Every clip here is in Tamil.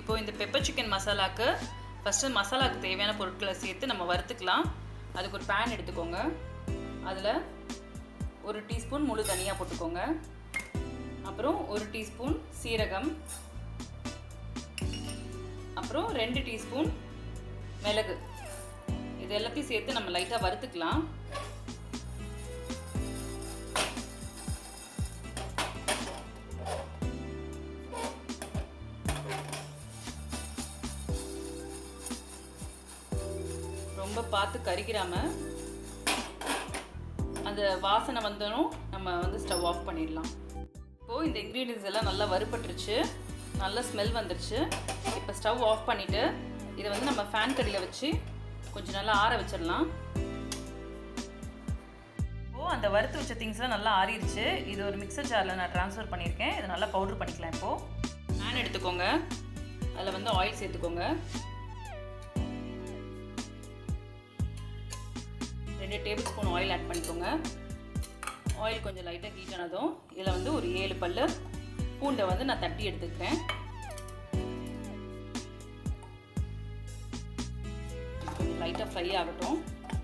இப்போது இந்த பெப்பர் சிக்கன் மசாலாக்கு ஃபஸ்ட்டு மசாலாவுக்கு தேவையான பொருட்களை சேர்த்து நம்ம வறுத்துக்கலாம் அதுக்கு ஒரு பேன் எடுத்துக்கோங்க அதில் ஒரு டீஸ்பூன் முழு தனியாக போட்டுக்கோங்க அப்புறம் ஒரு டீஸ்பூன் சீரகம் அப்புறம் ரெண்டு டீஸ்பூன் மிளகு இது எல்லாத்தையும் சேர்த்து நம்ம லைட்டாக வறுத்துக்கலாம் ரொம்ப பார்த்து கறிக்கிறாம அந்த வாசனை வந்தனும் நம்ம வந்து ஸ்டவ் ஆஃப் பண்ணிடலாம் இப்போது இந்த இன்க்ரீடியன்ஸ் எல்லாம் நல்லா வறுபட்டுருச்சு நல்ல ஸ்மெல் வந்துருச்சு இப்போ ஸ்டவ் ஆஃப் பண்ணிவிட்டு இதை வந்து நம்ம ஃபேன் கடியில் வச்சு கொஞ்சம் நல்லா ஆற வச்சிடலாம் இப்போது அந்த வறுத்து வச்ச திங்ஸ்லாம் நல்லா ஆறிடுச்சு இது ஒரு மிக்சர் ஜாரில் நான் ட்ரான்ஸ்ஃபர் பண்ணியிருக்கேன் இதை நல்லா பவுட்ரு பண்ணிக்கலாம் இப்போது பேன் எடுத்துக்கோங்க அதில் வந்து ஆயில் சேர்த்துக்கோங்க ரெண்டு டேபிள் ஸ்பூன் ஆயில் ஆட் பண்ணிக்கோங்க ஆயில் கொஞ்சம் லைட்டாக ஹீட் ஆனதும் இதில் வந்து ஒரு ஏழு பல் பூண்டை வந்து நான் தட்டி எடுத்துக்கிறேன் கொஞ்சம் லைட்டாக ஃப்ரை ஆகட்டும்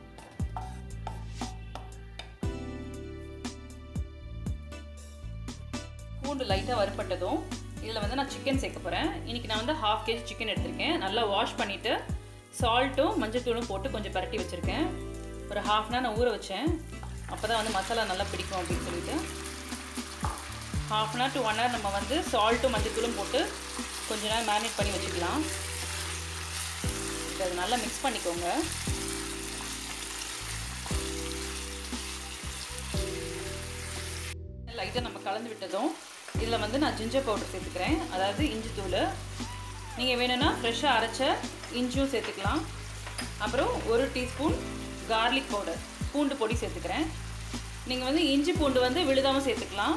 பூண்டு லைட்டாக வறுப்பட்டதும் இதில் வந்து நான் சிக்கன் சேர்க்க போகிறேன் இன்றைக்கி நான் வந்து ஹாஃப் கேஜி சிக்கன் எடுத்திருக்கேன் நல்லா வாஷ் பண்ணிவிட்டு சால்ட்டும் மஞ்சத்தூளும் போட்டு கொஞ்சம் பரட்டி வச்சுருக்கேன் ஒரு ஹாஃப் அன் நான் ஊற வச்சேன் அப்போ தான் வந்து மசாலா நல்லா பிடிக்கும் அப்படின்னு சொல்லிட்டு half an hour to one hour நம்ம வந்து சால்ட்டும் மஞ்சத்தூளும் போட்டு கொஞ்ச நேரம் மேரினேட் பண்ணி வச்சுக்கலாம் இப்போ அது நல்லா மிக்ஸ் பண்ணிக்கோங்க லைட்டாக நம்ம கலந்து விட்டதும் இதில் வந்து நான் ஜிஞ்சர் பவுடர் சேர்த்துக்கிறேன் அதாவது இஞ்சி தூள் நீங்கள் வேணும்னா ஃப்ரெஷ்ஷாக அரைச்ச இஞ்சியும் சேர்த்துக்கலாம் அப்புறம் ஒரு டீஸ்பூன் கார்லிக் பவுடர் பூண்டு பொடி சேர்த்துக்கிறேன் நீங்கள் வந்து இஞ்சி பூண்டு வந்து விழுதாமல் சேர்த்துக்கலாம்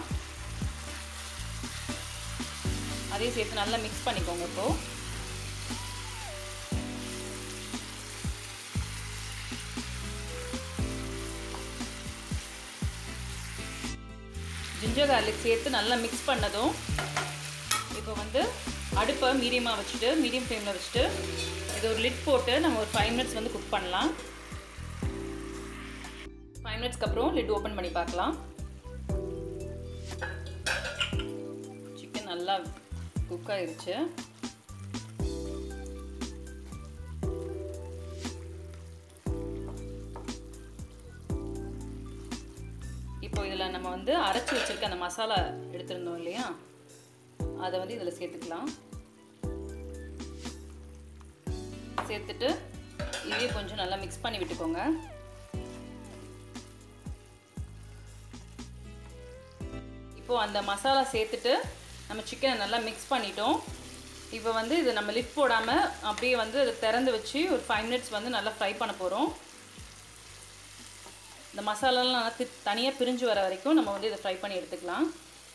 அதையும் சேர்த்து நல்லா மிக்ஸ் பண்ணிக்கோங்க இப்போது ஜிஞ்சர் கார்லிக் சேர்த்து நல்லா மிக்ஸ் பண்ணதும் இப்போ வந்து அடுப்பை மீடியமாக வச்சுட்டு மீடியம் ஃப்ளேமில் வச்சுட்டு இது ஒரு லிட் போட்டு நம்ம ஒரு ஃபைவ் மினிட்ஸ் வந்து குக் பண்ணலாம் ஃபைவ் மினிட்ஸ்க்கு அப்புறம் லிட் ஓப்பன் பண்ணி பார்க்கலாம் சிக்கன் நல்லா குக் ஆயிருச்சு இப்போ இதில் நம்ம வந்து அரைச்சி வச்சுருக்க அந்த மசாலா எடுத்திருந்தோம் இல்லையா அதை வந்து இதில் சேர்த்துக்கலாம் சேர்த்துட்டு இதையும் கொஞ்சம் நல்லா மிக்ஸ் பண்ணி விட்டுக்கோங்க இப்போது அந்த மசாலா சேர்த்துட்டு நம்ம சிக்கனை நல்லா மிக்ஸ் பண்ணிட்டோம் இப்போ வந்து இது நம்ம லிட் போடாமல் அப்படியே வந்து அதை திறந்து வச்சு ஒரு ஃபைவ் மினிட்ஸ் வந்து நல்லா ஃப்ரை பண்ண போகிறோம் இந்த மசாலாலாம் நல்லா தி தனியாக பிரிஞ்சு வர வரைக்கும் நம்ம வந்து இதை ஃப்ரை பண்ணி எடுத்துக்கலாம்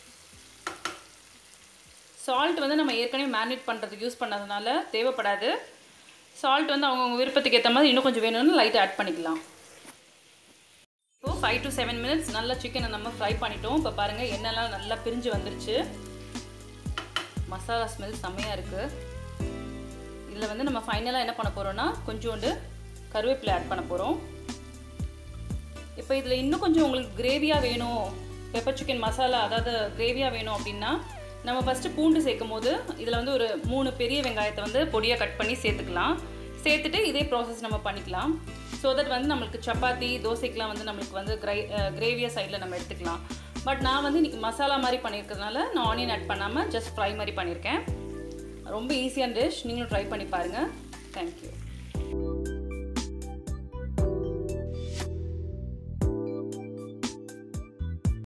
சால்ட் வந்து நம்ம ஏற்கனவே மேரினேட் பண்ணுறதுக்கு யூஸ் பண்ணதுனால தேவைப்படாது சால்ட் வந்து அவங்கவுங்க விருப்பத்துக்கு ஏற்ற மாதிரி இன்னும் கொஞ்சம் வேணும்னு லைட்டாக ஆட் பண்ணிக்கலாம் இப்போது ஃபைவ் டு செவன் மினிட்ஸ் நல்லா சிக்கனை நம்ம ஃப்ரை பண்ணிட்டோம் இப்போ பாருங்கள் எண்ணெய்லாம் நல்லா பிரிஞ்சு வந்துருச்சு மசாலா ஸ்மெல் செம்மையாக இருக்குது இதில் வந்து நம்ம ஃபைனலாக என்ன பண்ண போகிறோன்னா கொஞ்சோண்டு கருவேப்பிலை ஆட் பண்ண போகிறோம் இப்போ இதில் இன்னும் கொஞ்சம் உங்களுக்கு கிரேவியாக வேணும் பெப்பர் சிக்கன் மசாலா அதாவது கிரேவியாக வேணும் அப்படின்னா நம்ம ஃபஸ்ட்டு பூண்டு சேர்க்கும் போது இதில் வந்து ஒரு மூணு பெரிய வெங்காயத்தை வந்து பொடியாக கட் பண்ணி சேர்த்துக்கலாம் சேர்த்துட்டு இதே ப்ராசஸ் நம்ம பண்ணிக்கலாம் ஸோ தட் வந்து நம்மளுக்கு சப்பாத்தி தோசைக்கெலாம் வந்து நம்மளுக்கு வந்து கிரை கிரேவியாக சைடில் நம்ம எடுத்துக்கலாம் பட் நான் வந்து இன்றைக்கி மசாலா மாதிரி பண்ணியிருக்கிறதுனால நான் ஆனியன் ஆட் பண்ணாமல் ஜஸ்ட் ஃப்ரை மாதிரி பண்ணியிருக்கேன் ரொம்ப ஈஸியான டிஷ் நீங்களும் ட்ரை பண்ணி பாருங்கள் தேங்க்யூ